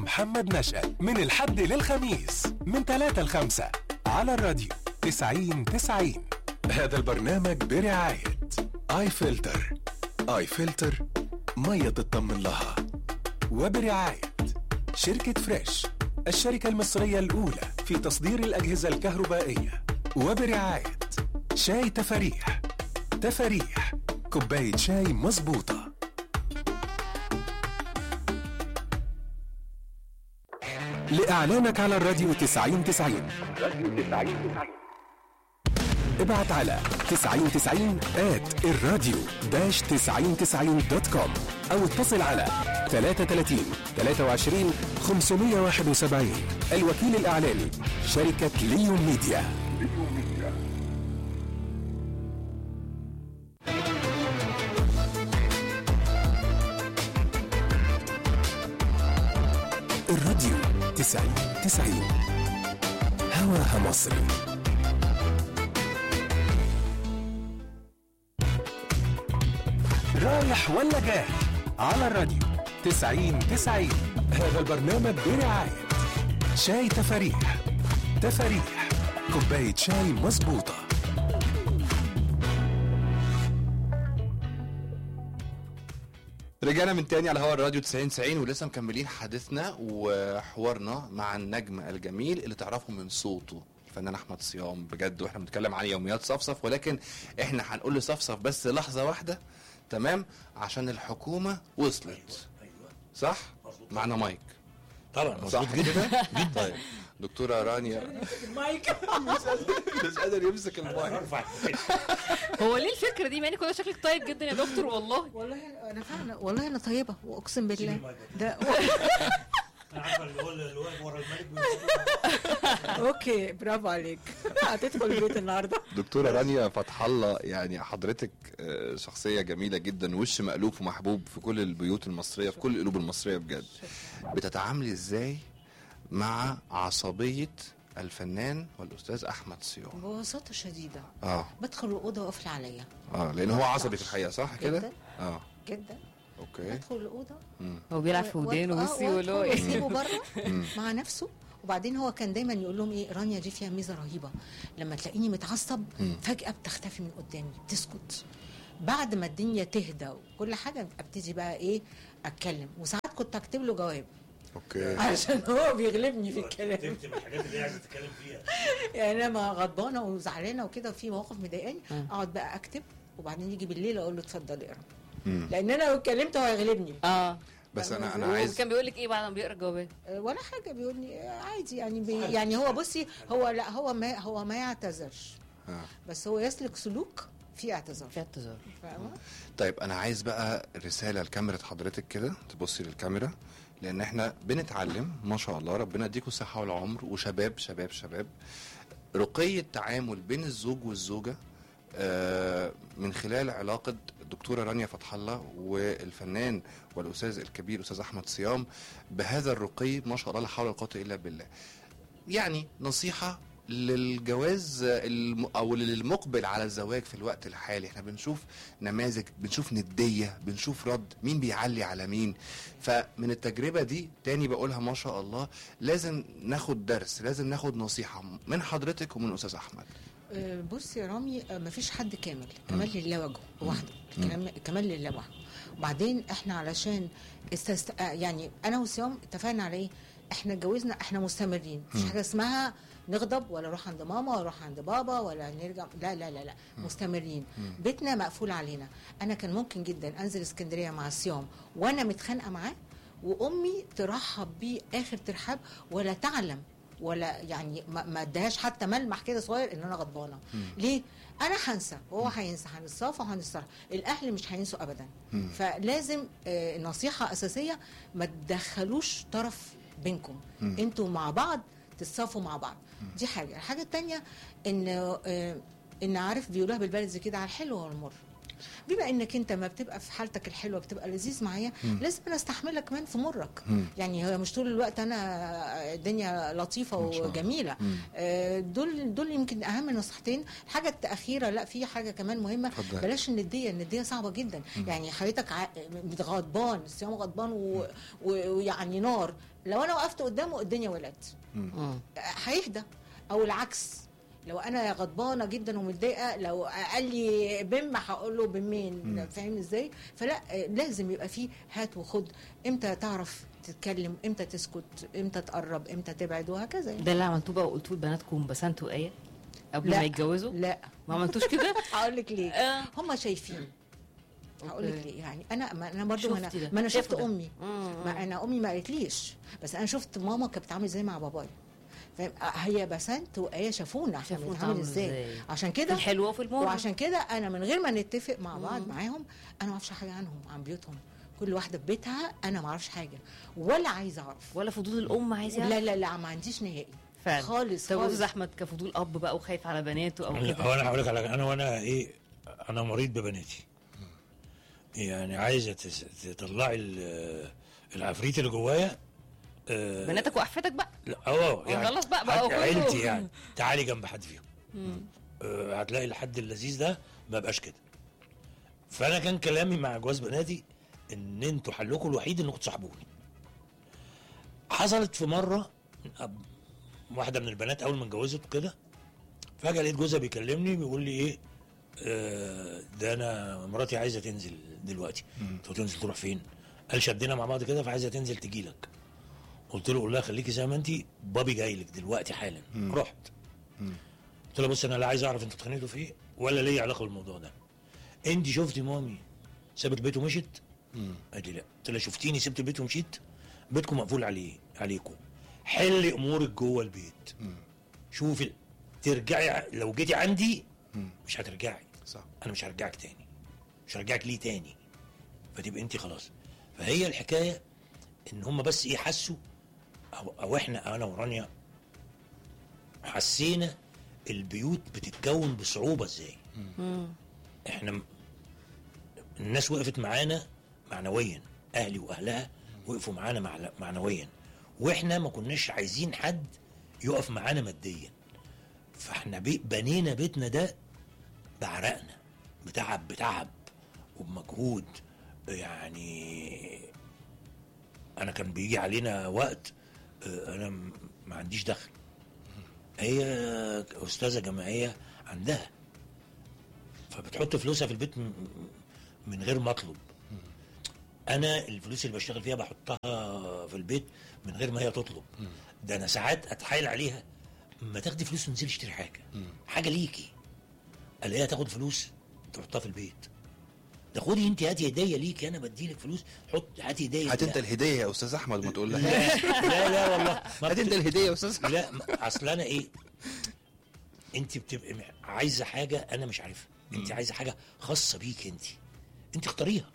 ومحمد نشأت من الحد للخميس من 3 ل 5 على الراديو 90 90 هذا البرنامج برعاية آي فلتر آي فلتر مية تطمن لها وبرعاية شركة فريش الشركة المصرية الأولى في تصدير الأجهزة الكهربائية وبرعاية شاي تفاريح تفاريح كوباية شاي مظبوطة لإعلانك على الراديو 90 90 ابعت على 9090 at الراديو داش 9090 دوت كوم او اتصل على 33 23 571 الوكيل الاعلاني شركة ليون ميديا الراديو 90 90 هواها مصري رايح ولا جاي على الراديو 90 90 هذا البرنامج برعاية شاي تفاريح تفاريح كوباية شاي مظبوطة رجعنا من تاني على هوا الراديو 90 90 ولسه مكملين حديثنا وحوارنا مع النجم الجميل اللي تعرفه من صوته الفنان احمد صيام بجد واحنا بنتكلم عن يوميات صفصف ولكن احنا هنقول لصفصف بس لحظه واحده تمام عشان الحكومه وصلت صح معنا مايك طبعا صح مظبوط كده طيب دكتوره رانيا مايك مش قادر يمسك المايك ارفع هو ليه الفكره دي مع ان كنت شكلك طيب جدا يا دكتور والله والله انا فعلا والله انا طيبه واقسم بالله ده انا عارفه اللي هو اللي واقف ورا الملك اوكي برافو عليك هتدخل البيت النهارده دكتوره رانيا فتح الله يعني حضرتك آه، شخصيه جميله جدا وش مألوف ومحبوب في كل البيوت المصريه في كل القلوب المصريه بجد بتتعاملي ازاي مع عصبيه الفنان والاستاذ احمد صيام ببساطه شديده اه بدخل الاوضه وقافله عليا اه لان هو عصبي في الحقيقه صح كده جداً. اه جدا اوكي بدخل الاوضه هو بيلعب في ودانه و- بصي آه، ولو وأدخل ايه واسيبه بره مع نفسه وبعدين هو كان دايما يقول لهم ايه رانيا دي فيها ميزه رهيبه لما تلاقيني متعصب فجاه بتختفي من قدامي بتسكت بعد ما الدنيا تهدى وكل حاجه ابتدي بقى ايه اتكلم وساعات كنت اكتب له جواب اوكي عشان هو بيغلبني في الكلام تكتب الحاجات اللي هي عايزه تتكلم فيها يعني انا غضبانه وزعلانه وكده وفي مواقف مضايقاني اقعد بقى اكتب وبعدين يجي بالليل اقول له اتفضل اقرا لان انا لو اتكلمت هو هيغلبني اه بس انا انا عايز كان بيقول لك ايه بعد ما بيقرا الجوابات أه، ولا حاجه بيقول لي أه، عادي يعني بي يعني هو بصي هو لا هو ما هو ما يعتذرش آه. بس هو يسلك سلوك في اعتذار في اعتذار فاهمه طيب انا عايز بقى رساله لكاميرا حضرتك كده تبصي للكاميرا لان احنا بنتعلم ما شاء الله ربنا يديكم الصحه والعمر وشباب شباب شباب رقي التعامل بين الزوج والزوجه آه، من خلال علاقه الدكتوره رانيا فتح الله والفنان والاستاذ الكبير استاذ احمد صيام بهذا الرقي ما شاء الله لا حول ولا قوه الا بالله. يعني نصيحه للجواز الم... او للمقبل على الزواج في الوقت الحالي احنا بنشوف نماذج بنشوف نديه بنشوف رد مين بيعلي على مين فمن التجربه دي تاني بقولها ما شاء الله لازم ناخد درس لازم ناخد نصيحه من حضرتك ومن استاذ احمد أه، بص يا رامي أه، مفيش حد كامل كمال لله وجهه لوحده الكلام كمال لله وحده وبعدين احنا علشان استست... آه، يعني انا وسيام اتفقنا على ايه احنا اتجوزنا احنا مستمرين مفيش حاجه اسمها نغضب ولا نروح عند ماما ولا نروح عند بابا ولا نرجع لا لا لا لا مستمرين بيتنا مقفول علينا انا كان ممكن جدا انزل اسكندريه مع صيام وانا متخانقه معاه وامي ترحب بيه اخر ترحاب ولا تعلم ولا يعني ما ما ادهاش حتى ملمح كده صغير ان انا غضبانه ليه انا هنسى وهو هينسى هنتصافى وهنتصالح الاهل مش هينسوا ابدا فلازم آه، نصيحه اساسيه ما تدخلوش طرف بينكم انتوا مع بعض تتصافوا مع بعض دي حاجه الحاجه الثانيه ان آه، ان عارف بيقولوها بالبلدي كده على الحلو والمر بما انك انت ما بتبقى في حالتك الحلوه بتبقى لذيذ معايا لازم انا استحملك كمان في مرك يعني هي مش طول الوقت انا الدنيا لطيفه ما شاء الله. وجميله آه، دول دول يمكن اهم نصيحتين الحاجه الاخيره لا في حاجه كمان مهمه اتفضل. بلاش النديه النديه صعبه جدا يعني حضرتك ع- غضبان الصيام غضبان و- و- ويعني نار لو انا وقفت قدامه الدنيا ولعت مم. هيهدى او العكس لو انا غضبانه جدا ومتضايقه لو قال لي بم هقول له بمين فاهم ازاي فلا آه، لازم يبقى فيه هات وخد امتى تعرف تتكلم امتى تسكت امتى تقرب امتى تبعد وهكذا يعني. ده اللي عملتوه بقى وقلتوه لبناتكم بسنتوا ايه قبل لا. ما يتجوزوا لا ما عملتوش كده هقول لك ليه آه. هم شايفين هقول لك أوكي. ليه يعني انا ما انا برضو ما انا, شفتي ده. ما أنا شفت شافوا ده. امي مم. ما انا امي ما قالتليش بس انا شفت ماما كانت بتتعامل ازاي مع بابايا فاهم آه، هي بسنت وايه شافونا احنا شافونا بنتعامل بتعاملوا ازاي إزاي. عشان في كده الحلوه وفي المره وعشان كده انا من غير ما نتفق مع بعض معاهم انا ما اعرفش حاجه عنهم عن بيوتهم كل واحده في بيتها انا ما اعرفش حاجه ولا عايزه اعرف ولا فضول الام عايز يعرف لا لا لا ما عنديش نهائي فعلا خالص طب خالص استاذ احمد كفضول اب بقى وخايف على بناته او هو كده انا هقول لك على انا وانا ايه انا مريض ببناتي يعني عايزه تس- تطلعي ال- العفريت اللي جوايا آه، بناتك واحفادك بقى لا اه يعني خلاص بقى- بقى حد- كله. عيلتي يعني تعالي جنب حد فيهم آه، هتلاقي الحد اللذيذ ده ما بقاش كده فانا كان كلامي مع جواز بناتي ان انتوا حلكم الوحيد انكم تصاحبوني حصلت في مره أب- واحده من البنات اول ما اتجوزت وكده فجاه لقيت جوزها بيكلمني بيقول لي ايه آه، ده انا مراتي عايزه تنزل دلوقتي قلت له تنزل تروح فين؟ قال شدينا مع بعض كده فعايزه تنزل تجي لك قلت له قول لها خليكي زي ما انت بابي جاي لك دلوقتي حالا رحت قلت لها بص انا لا عايز اعرف انتوا اتخانقتوا في ايه ولا ليا علاقه بالموضوع ده انت شفتي مامي سابت البيت ومشت قالت لي لا قلت لها شفتيني سبت البيت ومشيت بيتكم مقفول عليه عليكم حل امورك جوه البيت شوفي ترجعي ع- لو جيتي عندي مش هترجعي صح انا مش هرجعك تاني مش هرجعك ليه تاني فتبقى انت خلاص فهي الحكايه ان هم بس ايه حسوا او, أو احنا انا ورانيا حسينا البيوت بتتكون بصعوبه ازاي احنا م- الناس وقفت معانا معنويا اهلي واهلها وقفوا معانا مع- معنويا واحنا ما كناش عايزين حد يقف معانا ماديا فاحنا بي بنينا بيتنا ده بعرقنا بتعب بتعب وبمجهود يعني انا كان بيجي علينا وقت آه، انا م- ما عنديش دخل هي استاذه جامعيه عندها فبتحط فلوسها في البيت م- من غير ما اطلب انا الفلوس اللي بشتغل فيها بحطها في البيت من غير ما هي تطلب ده انا ساعات اتحايل عليها ما تاخدي فلوس وننزل اشتري حاجه حاجه ليكي الاقيها تاخد فلوس تحطها في البيت ده خدي انت هاتي هديه ليكي انا بديلك فلوس حط هاتي هديه هات انت لا. الهديه يا استاذ احمد ما تقول لها لا لا والله ما هات انت بت- الهديه يا استاذ احمد لا ما- اصل انا ايه انت بتبقى م- عايزه حاجه انا مش عارفها انت عايزه حاجه خاصه بيك انت انت اختاريها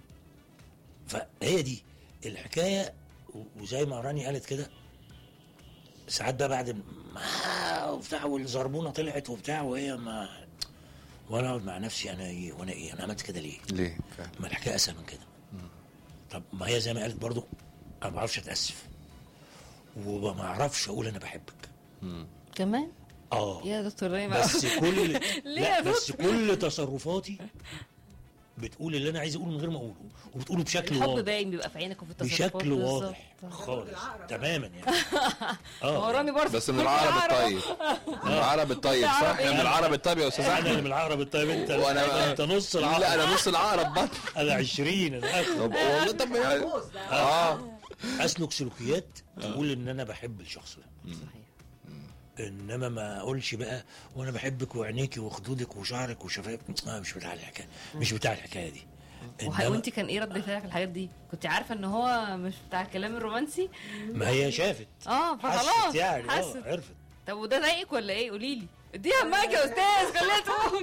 فهي دي الحكايه و- وزي ما راني قالت كده ساعات بقى بعد ما وبتاع والزربونه طلعت وبتاع وهي ما وانا اقعد مع نفسي انا ايه وانا ايه انا عملت كده ليه؟ ليه فعلا ما الحكايه اسهل من كده طب ما هي زي ما قالت برضو انا ما بعرفش اتاسف وما اعرفش اقول انا بحبك كمان اه يا دكتور ريما بس كل ليه لا يا بس كل تصرفاتي بتقول اللي انا عايز اقوله من غير ما اقوله وبتقوله بشكل الحب واضح باين بيبقى في عينك وفي التصرفات بشكل بالظبط. واضح خالص تماما يعني هو اه رامي برضه بس من العرب الطيب من العرب الطيب صح العرب من إيه؟ العرب الطيب يا استاذ انا اللي احمد من العقرب الطيب انت وأنا- انت نص لا العقرب انا نص العقرب برضه انا 20 انا آخر. طب والله طب يعني اه اسلك سلوكيات تقول ان انا بحب الشخص ده صحيح انما ما اقولش بقى وانا بحبك وعينيكي وخدودك وشعرك وشفايفك آه مش بتاع الحكايه مش بتاع الحكايه دي وح- إنما- وانت كان ايه رد فعلك في الحاجات دي؟ كنت عارفه ان هو مش بتاع الكلام الرومانسي؟ ما هي شافت اه حست فخلاص يعني حست اه عرفت طب وده ضايقك ولا ايه؟ قولي لي اديها مايك يا استاذ خليها تقول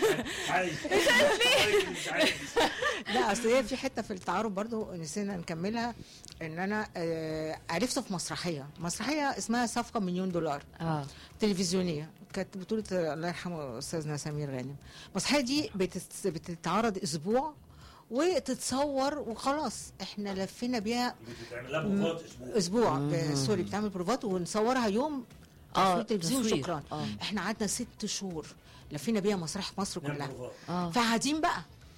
لا اصل هي في حته في التعارف برضو نسينا نكملها ان انا آه، عرفته في مسرحيه مسرحيه اسمها صفقه مليون دولار اه تلفزيونيه كانت بطوله آه، الله يرحمه استاذنا سمير غانم المسرحيه دي بتت- بتتعرض اسبوع وتتصور وخلاص احنا لفينا بيها بتتعمل لها بروفات اسبوع اسبوع ب- سوري بتعمل بروفات ونصورها يوم آه، تصوير تلفزيون تصوير. شكرا آه. احنا قعدنا ست شهور لفينا بيها مسرح مصر نعمل كلها بروفات. اه فقاعدين بقى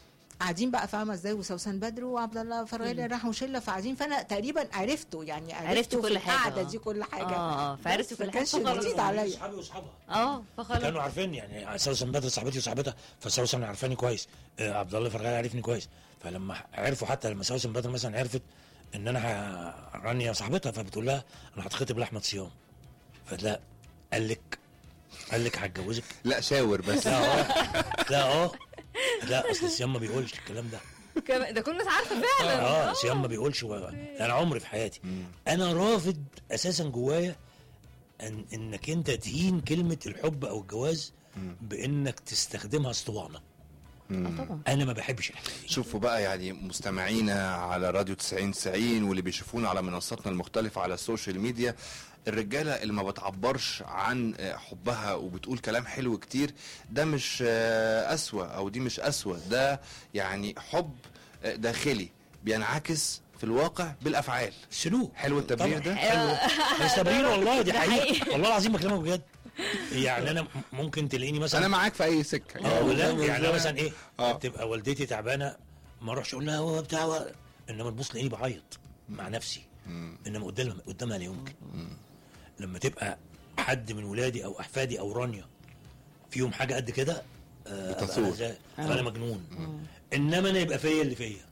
قاعدين بقى فاهمه ازاي وسوسن بدر وعبد الله فرغالي راحوا شله فقاعدين فانا تقريبا عرفته يعني عرفت عرفته كل في حاجة، القعده آه. دي كل حاجه اه فعرفت بس كل ما حاجه كانش فخلاص. جديد عليا اصحابي واصحابها اه فخلاص كانوا عارفين يعني سوسن بدر صاحبتي وصاحبتها فسوسن عارفاني كويس آه عبد الله فرغالي عارفني كويس فلما عرفوا حتى لما سوسن بدر مثلا عرفت ان انا ه- رانيا صاحبتها فبتقول لها انا هتخطب لاحمد صيام فلا قال لك قال لك هتجوزك لا شاور بس لا اه لا اه لا اصل صيام ما بيقولش الكلام ده كمان- ده كل الناس عارفه فعلا اه صيام ما بيقولش و... انا عمري في حياتي انا رافض اساسا جوايا ان انك انت تهين كلمه الحب او الجواز بانك تستخدمها اسطوانه آه طبعا انا ما بحبش الحكايه دي شوفوا بقى يعني مستمعينا على راديو 90 90 واللي بيشوفونا على منصاتنا المختلفة على السوشيال ميديا الرجالة اللي ما بتعبرش عن آه، حبها وبتقول كلام حلو كتير ده مش آه، أسوأ أو دي مش أسوأ ده يعني حب آه، داخلي بينعكس في الواقع بالأفعال سلوك حلو التبرير طبعاً. ده؟ حلو بس تبرير والله دي ده حقيقه حقيقي. والله العظيم بكلمك بجد يعني انا م- ممكن تلاقيني مثلا أنا معاك في أي سكة اه لا فاهم يعني إزاي؟ أنا مثلا ايه آه. تبقى والدتي تعبانه ما اروحش اقول لها هو بتاع و- انما تبص تلاقيني بعيط مع نفسي انما قدامها قدامها لا يمكن لما تبقى حد من ولادي او احفادي او رانيا فيهم حاجه قد كده آه، أبقى بتثور. أنا زي- فانا مجنون انما انا يبقى فيا اللي فيا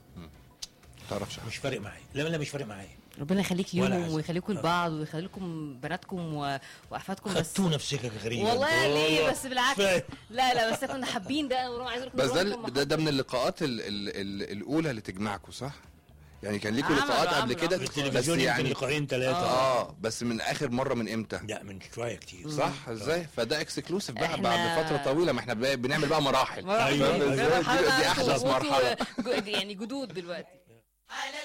تعرفش مش فارق معايا لا لا مش فارق معايا ربنا يخليك ولا ليهم عايز. ويخليكم لبعض ويخلي لكم بناتكم و... واحفادكم بس خدتونا في سكك غريبه والله ليه والله. بس بالعكس فاهم. لا لا بس كنا حابين ده ونروح عايز بس ده ده, ده من اللقاءات ال ال ال الأولى اللي تجمعكم صح؟ يعني كان ليكوا عملوا- لقاءات قبل عملوا- كده في بس التلفزيون يمكن يعني لقاءين ثلاثه اه بس من اخر مره من امتى لا من شويه كتير صح ازاي فده اكسكلوسيف بقى إحنا- بعد فتره طويله ما احنا بقى بنعمل بقى مراحل أيوة، فاهم أيوة. إزاي؟ دي, دي احدث مرحله يعني جدود دلوقتي